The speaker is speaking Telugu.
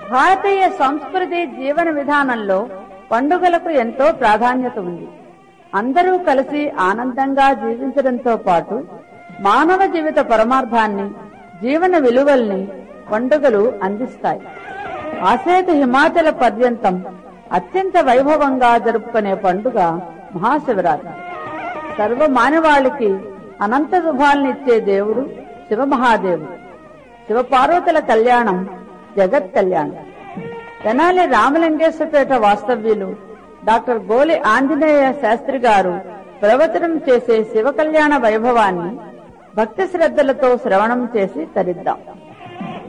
భారతీయ సంస్కృతి జీవన విధానంలో పండుగలకు ఎంతో ప్రాధాన్యత ఉంది అందరూ కలిసి ఆనందంగా జీవించడంతో పాటు మానవ జీవిత పరమార్థాన్ని జీవన విలువల్ని పండుగలు అందిస్తాయి ఆసేతు హిమాచల పర్యంతం అత్యంత వైభవంగా జరుపుకునే పండుగ మహాశివరాత్రి సర్వ మానవాళికి అనంత శుభాలనిచ్చే దేవుడు శివమహాదేవుడు శివపార్వతుల కళ్యాణం జగత్ కళ్యాణం తెనాలి రామలింగేశ్వరపేట వాస్తవ్యులు డాక్టర్ గోలి ఆంజనేయ శాస్త్రి గారు ప్రవచనం చేసే శివ కళ్యాణ వైభవాన్ని భక్తి శ్రద్ధలతో శ్రవణం చేసి తరిద్దాం